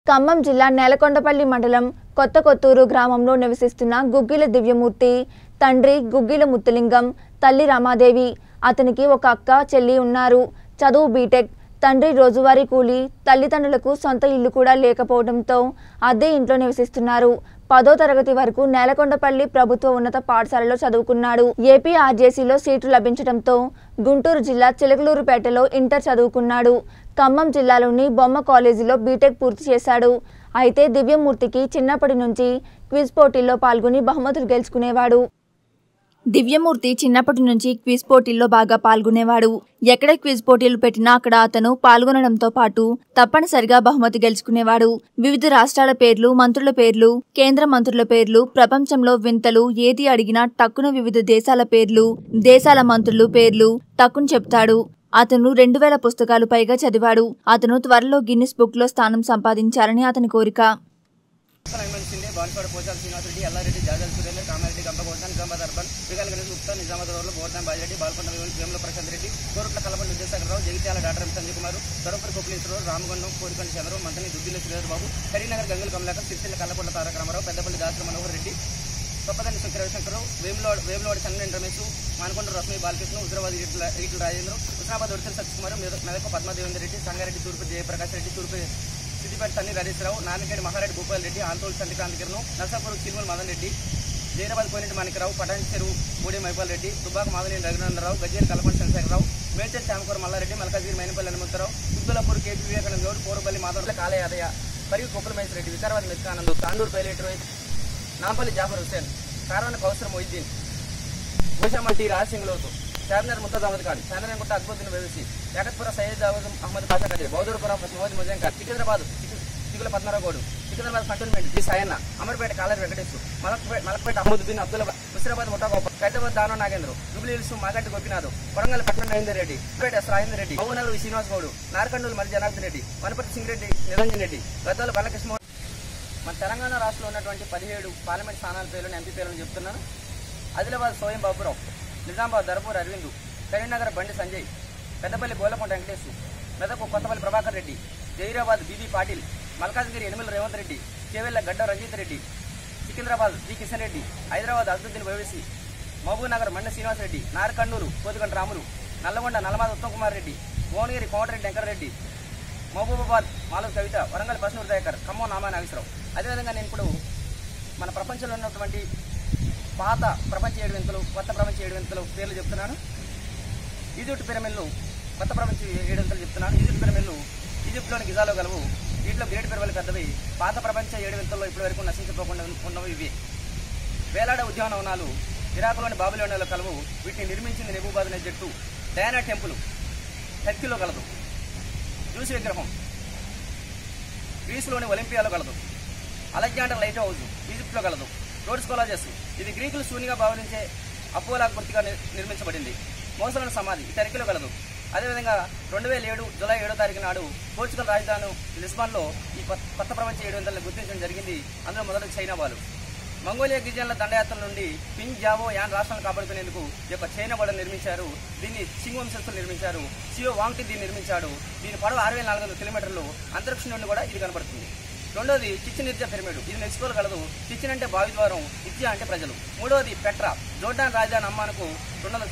ఖమ్మం జిల్లా నేలకొండపల్లి మండలం కొత్త కొత్తూరు గ్రామంలో నివసిస్తున్న గుగ్గిల దివ్యమూర్తి తండ్రి గుగ్గిల ముత్తులింగం తల్లి రమాదేవి అతనికి ఒక అక్క చెల్లి ఉన్నారు చదువు బీటెక్ తండ్రి రోజువారీ కూలి తల్లిదండ్రులకు సొంత ఇల్లు కూడా లేకపోవడంతో అద్దె ఇంట్లో నివసిస్తున్నారు పదో తరగతి వరకు నేలకొండపల్లి ప్రభుత్వ ఉన్నత పాఠశాలలో చదువుకున్నాడు ఏపీ ఆర్జేసీలో సీటు లభించడంతో గుంటూరు జిల్లా చిలకలూరుపేటలో ఇంటర్ చదువుకున్నాడు ఖమ్మం జిల్లాలోని బొమ్మ కాలేజీలో బీటెక్ పూర్తి చేశాడు అయితే దివ్యమూర్తికి చిన్నప్పటి నుంచి క్విజ్ పోటీల్లో పాల్గొని బహుమతులు గెలుచుకునేవాడు దివ్యమూర్తి చిన్నప్పటి నుంచి క్విజ్ పోటీల్లో బాగా పాల్గొనేవాడు ఎక్కడ క్విజ్ పోటీలు పెట్టినా అక్కడ అతను పాల్గొనడంతో పాటు తప్పనిసరిగా బహుమతి గెలుచుకునేవాడు వివిధ రాష్ట్రాల పేర్లు మంత్రుల పేర్లు కేంద్ర మంత్రుల పేర్లు ప్రపంచంలో వింతలు ఏది అడిగినా టక్కున వివిధ దేశాల పేర్లు దేశాల మంత్రులు పేర్లు టక్కున చెప్తాడు అతను రెండు వేల పుస్తకాలు పైగా చదివాడు అతను త్వరలో గిన్నిస్ బుక్ లో స్థానం సంపాదించాలని అతని కోరిక నైమన్ సిండే బాన్పాడు పోచాల శ్రీనివాస్ రెడ్డి ఎల్లారెడ్డి జాజల్ సురేందర్ కామారెడ్డి గంపగోడ్డాన్ నిజామాబాద్ అర్బన్ శ్రీకాళ గణేష్ గుప్తా నిజామాబాద్ రోడ్లు గోర్దాన్ బాజిరెడ్డి బాల్కొండ వేముల ప్రశాంత్ రెడ్డి కోరుట్ల కలపండి విద్యాసాగరరావు జగిత్యాల డాక్టర్ ఎం సంజయ్ కుమార్ దొరపూరి కొప్పలేశ్వరరావు రామగుండం కోరికొండ చంద్రరావు మంత్రి దుద్దిల శ్రీధర్ బాబు కరీంనగర్ గంగుల కమలాకర్ సిరిసిల్ల కల్లకొండ తారక రామారావు పెద్దపల్లి దాసరి మనోహర్ రెడ్డి కొప్పదండి శంకర రవిశంకరావు వేములవాడ వేములవాడ చంద్రన్ రమేష్ మానకొండ రశ్మి బాలకృష్ణ హుజరాబాద్ ఈట్ల ఈట్ల రాజేంద్ర హుస్నాబాద్ ఒడిసెల సత్యకుమార్ మెదక్ మెదక్ పద్మదేవేందర్ రెడ్డి సంగారెడ్డి తూర్పు జయప్రకాష్ రెడ్డి తూర్పు సిద్దిపేట తన్ని నరేశ్వరరావు నాన్నగేడి మహారెడ్డి భూపాల్ రెడ్డి ఆందోళన సంతిక్రాంతి కిరణం నర్సాపూర్ చిరుమల మదన్ రెడ్డి జైరాబాద్ కోనేటి మాణికరావు పటాన్ చెరువు మూడి మైపాల్ రెడ్డి దుబ్బాక మాదనేని రఘునందరావు గజ్జేరి కలపండి చంద్రశేఖరరావు మేడ్చల్ శ్యామకూర మల్లారెడ్డి మల్కాజిగిరి మైనపల్లి హనుమంతరావు తుద్దులపూర్ కేపీ వివేకానంద గౌడ్ పూరపల్లి మాధవ కాలయ యాదయ్య మరియు కుప్పల మహేష్ రెడ్డి వికారాబాద్ మెత్కానంద్ తాండూరు పైలట్ రోహిత్ నాంపల్లి జాఫర్ హుసేన్ కారవన కౌసర్ మొయిద్దీన్ భూషామల్ టి రాజసింగ్లోతు చార్మినార్ ముత్తద్ అహ్మద్ ఖాన్ చాంద్రన్గుట్ట అక్బరుద్దీన్ వేసి యాకత్పుర సయ్యద్ దావూద్ అహ్మద్ పాషా కదీ బౌద్ధపురం మోదీ ముజాం ఖాన్ సికింద్రాబాద్ సిక్కుల పద్మరావు గౌడ్ సికింద్రాబాద్ కంటోన్మెంట్ జి సాయన్న అమర్పేట కాలర్ వెంకటేష్ మలక్పేట మలక్పేట అహ్మదుద్దీన్ అబ్దుల్ హుస్రాబాద్ ముఠాగోప ఖైదాబాద్ దానో నాగేంద్ర జూబ్లీ హిల్స్ మాగంటి గోపినాథ్ వరంగల్ పట్టణ రవీందర్ రెడ్డి పేట ఎస్ రాజేందర్ రెడ్డి మహబూబ్నగర్ వి శ్రీనివాస్ గౌడ్ నార్కండూలు మరి జనార్దన్ రెడ్డి వనపర్తి సింగ్ రెడ్డి నిరంజన్ రెడ్డి గద్వాల బాలకృష్ణ మన తెలంగాణ రాష్ట్రంలో ఉన్నటువంటి పదిహేడు పార్లమెంట్ స్థానాల పేర్లను ఎంపీ పేర్లను చెప్తున్నాను ఆదిలాబాద్ సోయం బాబురావు నిజామాబాద్ ధర్పూర్ అరవింద్ కరీంనగర్ బండి సంజయ్ పెద్దపల్లి గోలకొండ వెంకటేష్ మెదకు కొత్తపల్లి ప్రభాకర్ రెడ్డి జైరాబాద్ బీబీ పాటిల్ మల్కాజ్గిరి యనమల రేవంత్ రెడ్డి చేవెళ్ల గడ్డ రంజిత్ రెడ్డి సికింద్రాబాద్ జి కిషన్ రెడ్డి హైదరాబాద్ అసదుద్దీన్ వైవేసి మహబూబ్ నగర్ మండ శ్రీనివాస్ రెడ్డి నారకన్నూరు కోతిగంట రాములు నల్లగొండ నల్లమాద ఉత్తమ్ కుమార్ రెడ్డి భువనగిరి కోమటిరెడ్డి వెంకటరెడ్డి మహబూబాబాద్ మాలవ్ కవిత వరంగల్ పసునూరు దయాకర్ ఖమ్మం నామా నాగేశ్వరరావు అదేవిధంగా నేను ఇప్పుడు మన ప్రపంచంలో ఉన్నటువంటి పాత ప్రపంచ ఏడు వింతలు కొత్త ప్రపంచ ఏడు వింతలు పేర్లు చెప్తున్నాను ఈజిప్ట్ పిరమిడ్లు కొత్త ప్రపంచ ఏడు వింతలు చెప్తున్నాను ఈజిప్ట్ పిరమిడ్లు ఈజిప్ట్లోని గిజాలో గలవు వీటిలో గ్రేట్ పిరమిడ్లు పెద్దవి పాత ప్రపంచ ఏడు వింతల్లో ఇప్పటి వరకు నశించిపోకుండా ఉన్నవి ఇవి వేలాడ ఉద్యానవనాలు ఇరాకులోని బాబులోనిలో కలవు వీటిని నిర్మించింది నెబూబాద్ అనే జట్టు డయానా టెంపుల్ టర్కీలో కలదు జ్యూస్ విగ్రహం గ్రీసులోని ఒలింపియాలో కలదు అలెగ్జాండర్ లైట్ హౌస్ ఈజిప్ట్లో కలదు రోడ్స్ కొలాజెస్ ఇది గ్రీకులు శూన్యంగా భావించే అపోలాకృతిగా నిర్- నిర్మించబడింది మోసలను సమాధి ఈ టర్కీలో కలదు అదేవిధంగా రెండు వేల ఏడు జూలై ఏడో తారీఖు నాడు పోర్చుగల్ రాజధాని లిస్బాన్లో ఈ కొత్త కొత్త ప్రపంచ ఏడు వందలను గుర్తించడం జరిగింది అందులో మొదటి చైనా వాళ్ళు మంగోలియా గిరిజనుల దండయాత్ర నుండి పింగ్ జావో యాన్ రాష్ట్రాలను కాపాడుకునేందుకు ఈ యొక్క చైనా గోడ నిర్మించారు దీన్ని చింగ్ వంశస్థులు నిర్మించారు సియో వాంగ్టి దీన్ని నిర్మించాడు దీని పొడవు ఆరు వేల నాలుగు వందల కిలోమీటర్లు అంతరిక్షం నుండి కూడా ఇది కనబడుతుంది రెండోది చిచ్చిన్ ఇర్జా పిరమిడ్ ఇది మెక్సికోలో కలదు చిచ్చిన్ అంటే బావి ద్వారం ఇర్జా అంటే ప్రజలు మూడోది పెట్రా జోర్డాన్ రాజధాని అమ్మానుకు రెండు వందల